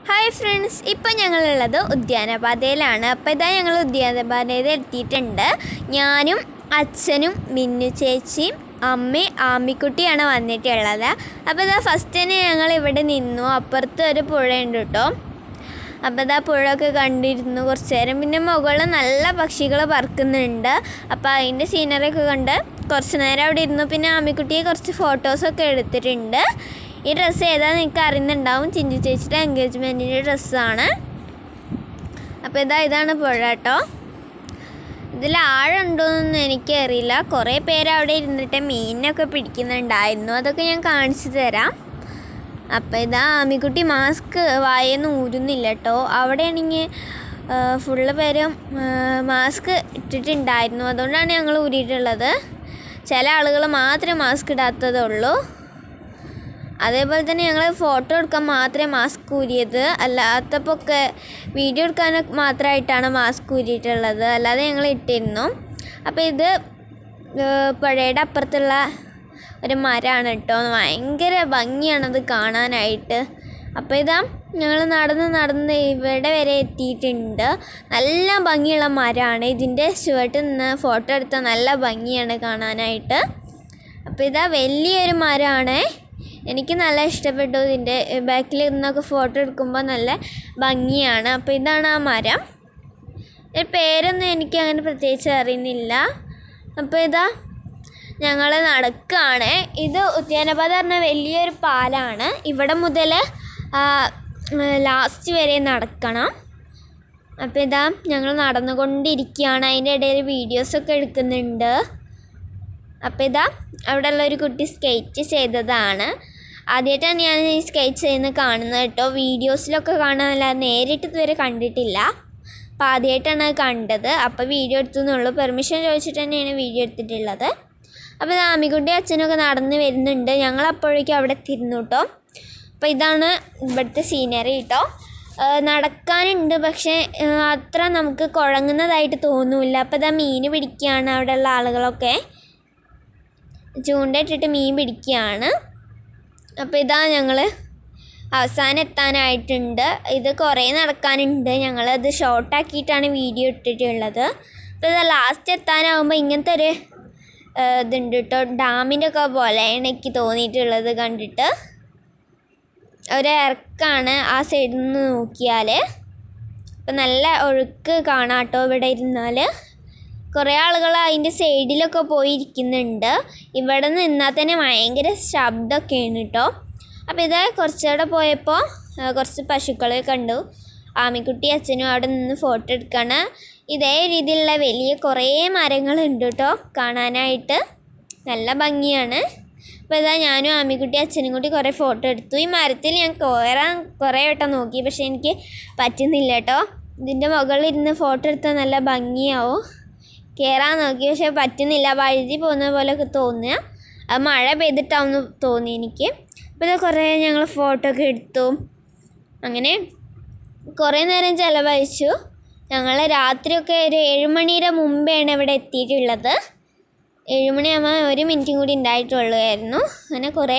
hi friends ഇപ്പം ഞങ്ങളുള്ളത് ഉദ്യാനപാതയിലാണ് അപ്പോൾ ഇതാ ഞങ്ങൾ ഉദ്യാനപാതയിൽ എത്തിയിട്ടുണ്ട് ഞാനും അച്ഛനും മിന്നു ചേച്ചിയും അമ്മയും ആമിക്കുട്ടിയാണ് വന്നിട്ടുള്ളത് അപ്പോൾ ഇതാ ഫസ്റ്റ് തന്നെ ഞങ്ങൾ ഇവിടെ നിന്നു അപ്പുറത്ത് ഒരു പുഴയുണ്ട് കേട്ടോ അപ്പോൾ ഇതാ പുഴയൊക്കെ കണ്ടിരുന്നു കുറച്ച് നേരം പിന്നെ മുകളിൽ നല്ല പക്ഷികൾ പറക്കുന്നുണ്ട് അപ്പോൾ അതിൻ്റെ സീനറി ഒക്കെ കണ്ട് കുറച്ച് നേരം അവിടെ ഇരുന്നു പിന്നെ ആമിക്കുട്ടിയെ കുറച്ച് ഫോട്ടോസൊക്കെ എടുത്തിട്ടുണ്ട് ഈ ഡ്രസ്സ് ഏതാണെന്ന് എനിക്ക് അറിയുന്നുണ്ടാവും ചിഞ്ചു ചേച്ചിയുടെ എൻഗേജ്മെൻറ്റിൻ്റെ ഡ്രസ്സാണ് അപ്പോൾ ഇതാ ഇതാണ് പുഴ കേട്ടോ ഇതിൽ ആഴുണ്ടോയെന്നൊന്നും എനിക്കറിയില്ല കുറേ പേര് അവിടെ ഇരുന്നിട്ട് മീനൊക്കെ പിടിക്കുന്നുണ്ടായിരുന്നു അതൊക്കെ ഞാൻ കാണിച്ചു തരാം അപ്പോൾ ഇതാ ആമിക്കുട്ടി മാസ്ക് വായെന്ന് ഊരുന്നില്ല കേട്ടോ അവിടെയാണെങ്കിൽ ഫുള്ള് പേരും മാസ്ക് ഇട്ടിട്ടുണ്ടായിരുന്നു അതുകൊണ്ടാണ് ഞങ്ങൾ ഊരിയിട്ടുള്ളത് ചില ആളുകൾ മാത്രമേ മാസ്ക് ഇടാത്തതുള്ളൂ അതേപോലെ തന്നെ ഞങ്ങൾ ഫോട്ടോ എടുക്കാൻ മാത്രമേ മാസ്ക് ഊരിയത് അല്ലാത്തപ്പോൾ ഒക്കെ വീഡിയോ എടുക്കാനൊക്കെ മാത്രമായിട്ടാണ് മാസ്ക് ഊരിയിട്ടുള്ളത് അല്ലാതെ ഞങ്ങൾ ഇട്ടിരുന്നു അപ്പോൾ ഇത് ഏഹ്, പുഴയുടെ അപ്പുറത്തുള്ള ഒരു മരമാണ് കേട്ടോ ഭയങ്കര ഭംഗിയാണത് കാണാനായിട്ട് അപ്പോൾ ഇതാ ഞങ്ങൾ നടന്ന് നടന്ന് ഇവിടെ വരെ എത്തിയിട്ടുണ്ട് നല്ല ഭംഗിയുള്ള മരമാണ് ഇതിൻ്റെ ചുവട്ട് നിന്ന് ഫോട്ടോ എടുത്താൽ നല്ല ഭംഗിയാണ് കാണാനായിട്ട് അപ്പോൾ ഇതാ വലിയൊരു മരമാണ് എനിക്ക് നല്ല ഇഷ്ടപ്പെട്ടു ഇതിൻ്റെ ബാക്കിൽ നിന്നൊക്കെ ഫോട്ടോ എടുക്കുമ്പോൾ നല്ല ഭംഗിയാണ് അപ്പോൾ ഇതാണ് ആ മരം ഇതിൻ്റെ പേരൊന്നും എനിക്ക് അങ്ങനെ പ്രത്യേകിച്ച് അറിയുന്നില്ല അപ്പോൾ ഇതാ ഞങ്ങൾ നടക്കുകയാണ് ഇത് ഉദ്യാനപാത പറഞ്ഞ വലിയൊരു പാലാണ് ഇവിടെ മുതൽ ലാസ്റ്റ് വരെ നടക്കണം അപ്പോൾ ഇതാ ഞങ്ങൾ നടന്നുകൊണ്ടിരിക്കുകയാണ് അതിൻ്റെ ഇടയിൽ വീഡിയോസൊക്കെ എടുക്കുന്നുണ്ട് അപ്പോൾ ഇതാ അവിടെ ഉള്ള ഒരു കുട്ടി സ്കേറ്റ് ചെയ്തതാണ് ആദ്യമായിട്ടാണ് ഞാൻ ഈ സ്കേറ്റ് ചെയ്യുന്നത് കാണുന്നത് കേട്ടോ വീഡിയോസിലൊക്കെ കാണാനല്ലാതെ നേരിട്ട് ഇതുവരെ കണ്ടിട്ടില്ല അപ്പോൾ ആദ്യമായിട്ടാണ് അത് കണ്ടത് അപ്പോൾ വീഡിയോ എടുത്തു എന്നുള്ളൂ പെർമിഷൻ ചോദിച്ചിട്ട് തന്നെയാണ് വീഡിയോ എടുത്തിട്ടുള്ളത് അപ്പോൾ ആമിക്കുട്ടി അച്ഛനൊക്കെ നടന്ന് വരുന്നുണ്ട് ഞങ്ങൾ അപ്പോഴേക്കും അവിടെ എത്തിയിരുന്നു കേട്ടോ അപ്പോൾ ഇതാണ് ഇവിടുത്തെ സീനറി കേട്ടോ ഏഹ് നടക്കാനുണ്ട് പക്ഷേ ഏഹ് അത്ര നമുക്ക് കുഴങ്ങുന്നതായിട്ട് തോന്നില്ല അപ്പോൾ ഇതാ മീൻ പിടിക്കുകയാണ് അവിടെയുള്ള ആളുകളൊക്കെ ചൂണ്ടയിട്ടിട്ട് മീൻ പിടിക്കുകയാണ് അപ്പോൾ ഇതാ ഞങ്ങൾ അവസാനം എത്താനായിട്ടുണ്ട് ഇത് കുറേ നടക്കാനുണ്ട് ഞങ്ങളത് ഷോർട്ടാക്കിയിട്ടാണ് വീഡിയോ ഇട്ടിട്ടുള്ളത് അപ്പോൾ ഇത് ലാസ്റ്റ് എത്താനാകുമ്പോൾ ഇങ്ങനത്തെ ഒരു ഏഹ്, ഇതുണ്ട് കേട്ടോ ഡാമിൻ്റെ ഒക്കെ പോലെയാണ് എനിക്ക് തോന്നിയിട്ടുള്ളത് കണ്ടിട്ട് ഒരു ഇറക്കാണ് ആ സൈഡിൽ നിന്ന് നോക്കിയാൽ അപ്പം നല്ല ഒഴുക്ക് കാണാം കേട്ടോ ഇവിടെ ഇരുന്നാൽ കുറേ ആളുകൾ അതിൻ്റെ സൈഡിലൊക്കെ പോയി ഇരിക്കുന്നുണ്ട് ഇവിടെ നിന്നാൽ തന്നെ ഭയങ്കര ശബ്ദമൊക്കെയാണ് കേട്ടോ അപ്പോൾ ഇത് കുറച്ചുകൂടെ പോയപ്പോൾ ആ, കുറച്ച് പശുക്കളെ കണ്ടു ആമിക്കുട്ടി അച്ഛനും അവിടെ നിന്ന് ഫോട്ടോ എടുക്കാണ് ഇതേ രീതിയിലുള്ള വലിയ കുറേ മരങ്ങളുണ്ട് കേട്ടോ കാണാനായിട്ട് നല്ല ഭംഗിയാണ് അപ്പോൾ ഇതാ ഞാനും ആമിക്കുട്ടി അച്ഛനും കൂടി കുറേ ഫോട്ടോ എടുത്തു ഈ മരത്തിൽ ഞാൻ കയറാൻ കുറേ വട്ടം നോക്കി പക്ഷേ എനിക്ക് പറ്റുന്നില്ല കേട്ടോ ഇതിൻ്റെ മുകളിൽ ഇരുന്ന് ഫോട്ടോ എടുത്താൽ നല്ല ഭംഗിയാവും കയറാൻ നോക്കി പക്ഷേ പറ്റുന്നില്ല വഴുതി പോകുന്ന പോലെയൊക്കെ തോന്നുക അത് മഴ പെയ്തിട്ടാവുന്നു തോന്നി എനിക്ക് അപ്പോൾ ഇത് കുറേ ഞങ്ങൾ ഫോട്ടോ ഒക്കെ എടുത്തു അങ്ങനെ കുറേ നേരം ചിലവഴിച്ചു ഞങ്ങൾ രാത്രിയൊക്കെ ഒരു ഏഴുമണിയുടെ മുമ്പെയാണ് ഇവിടെ എത്തിയിട്ടുള്ളത് ഏഴുമണിയാകുമ്പോൾ ഒരു മിനിറ്റും കൂടി ഉണ്ടായിട്ടുള്ളായിരുന്നു അങ്ങനെ കുറേ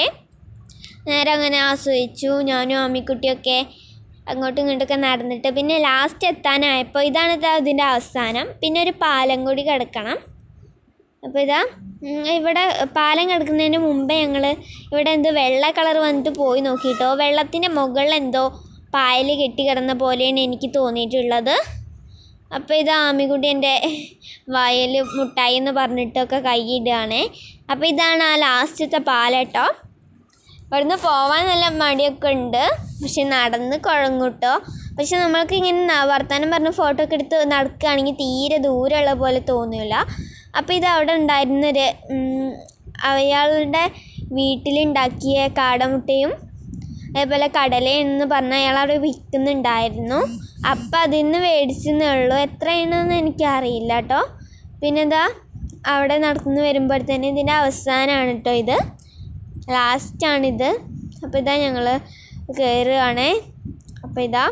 നേരം അങ്ങനെ ആസ്വദിച്ചു ഞാനും അമ്മിക്കുട്ടിയൊക്കെ അങ്ങോട്ടും ഇങ്ങോട്ടൊക്കെ നടന്നിട്ട് പിന്നെ ലാസ്റ്റ് എത്താനായപ്പോൾ ഇതാണ് ഇതാ ഇതിൻ്റെ അവസാനം പിന്നെ ഒരു പാലം കൂടി കിടക്കണം അപ്പോൾ ഇതാ ഉം, ഇവിടെ പാലം കിടക്കുന്നതിന് മുമ്പേ ഞങ്ങൾ ഇവിടെ എന്തോ വെള്ള കളർ വന്നിട്ട് പോയി നോക്കിയിട്ടോ വെള്ളത്തിൻ്റെ മുകളിൽ എന്തോ പായൽ കെട്ടി കിടന്ന പോലെയാണ് എനിക്ക് തോന്നിയിട്ടുള്ളത് അപ്പോൾ ഇത് ആമിക്കുട്ടി എൻ്റെ വയൽ മുട്ടായി എന്ന് പറഞ്ഞിട്ടൊക്കെ കൈയിടുകയാണേ അപ്പോൾ ഇതാണ് ആ ലാസ്റ്റത്തെ പാലട്ടോ ഇവിടുന്ന് പോവാൻ നല്ല മടിയൊക്കെ ഉണ്ട് പക്ഷെ നടന്ന് കുഴങ്ങൂട്ടോ പക്ഷെ നമ്മൾക്ക് ഇങ്ങനെ ന- വർത്താനം പറഞ്ഞ് ഫോട്ടോ ഒക്കെ എടുത്ത് നടക്കുകയാണെങ്കിൽ തീരെ ദൂരമുള്ള പോലെ തോന്നില്ല അപ്പോൾ ഇത് അവിടെ ഉണ്ടായിരുന്നൊരു ഉം, അയാളുടെ വീട്ടിലുണ്ടാക്കിയ കാടമുട്ടയും അതേപോലെ കടലയെന്ന് പറഞ്ഞാൽ അയാൾ അവിടെ വിൽക്കുന്നുണ്ടായിരുന്നു അപ്പം അതിൽ നിന്ന് മേടിച്ചെന്നേ ഉള്ളൂ എത്രയാണെന്ന് എനിക്കറിയില്ല കേട്ടോ പിന്നെ ഇതാ അവിടെ നടന്നു വരുമ്പോഴത്തേന് ഇതിൻ്റെ അവസാനമാണ് കേട്ടോ ഇത് ലാസ്റ്റാണിത് അപ്പോൾ ഇതാ ഞങ്ങൾ കയറുകയാണേ അപ്പോൾ ഇതാ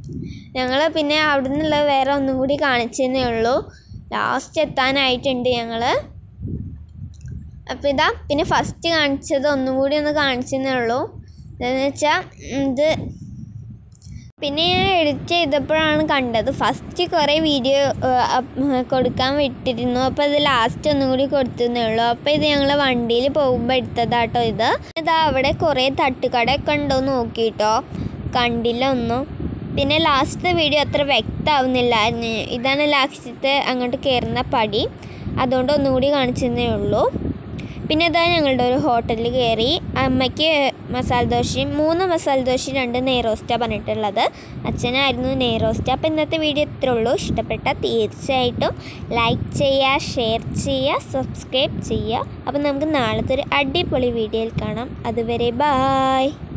ഞങ്ങൾ പിന്നെ അവിടെ നിന്നുള്ള വേറെ ഒന്നും കൂടി കാണിച്ചെന്നേ ഉള്ളൂ ലാസ്റ്റ് എത്താനായിട്ടുണ്ട് ഞങ്ങൾ അപ്പോൾ ഇതാ പിന്നെ ഫസ്റ്റ് കാണിച്ചത് ഒന്നും കൂടി ഒന്ന് കാണിച്ചെന്നേ ഉള്ളൂ എന്താണെന്ന് വെച്ചാൽ ഇത് പിന്നെ ഞാൻ എഡിറ്റ് ചെയ്തപ്പോഴാണ് കണ്ടത് ഫസ്റ്റ് കുറേ വീഡിയോ കൊടുക്കാൻ വിട്ടിരുന്നു അപ്പോൾ ഇത് ലാസ്റ്റ് ഒന്നും കൂടി കൊടുത്തതേ ഉള്ളൂ അപ്പോൾ ഇത് ഞങ്ങൾ വണ്ടിയിൽ പോകുമ്പോൾ എടുത്തതാട്ടോ ഇത് ഇതാ അവിടെ കുറേ തട്ടുകടയൊക്കെ ഉണ്ടോ എന്ന് നോക്കിയിട്ടോ കണ്ടില്ല ഒന്നും പിന്നെ ലാസ്റ്റത്തെ വീഡിയോ അത്ര വ്യക്തമാവുന്നില്ലായിരുന്നു ഇതാണ് ലാസ്റ്റത്തെ അങ്ങോട്ട് കയറുന്ന പടി അതുകൊണ്ട് ഒന്നുകൂടി കാണിച്ചതേ ഉള്ളൂ പിന്നെ ഇതാ ഞങ്ങളുടെ ഒരു ഹോട്ടലിൽ കയറി അമ്മയ്ക്ക് മസാല ദോശയും മൂന്ന് മസാല ദോശയും രണ്ട് നെയ്റോസ്റ്റാണ് പറഞ്ഞിട്ടുള്ളത് അച്ഛനായിരുന്നു നെയ്റോസ്റ്റ് അപ്പോൾ ഇന്നത്തെ വീഡിയോ ഇത്രേ ഉള്ളൂ ഇഷ്ടപ്പെട്ട തീർച്ചയായിട്ടും ലൈക്ക് ചെയ്യുക ഷെയർ ചെയ്യുക സബ്സ്ക്രൈബ് ചെയ്യുക അപ്പോൾ നമുക്ക് നാളത്തെ ഒരു അടിപൊളി വീഡിയോയിൽ കാണാം അതുവരെ ബായ്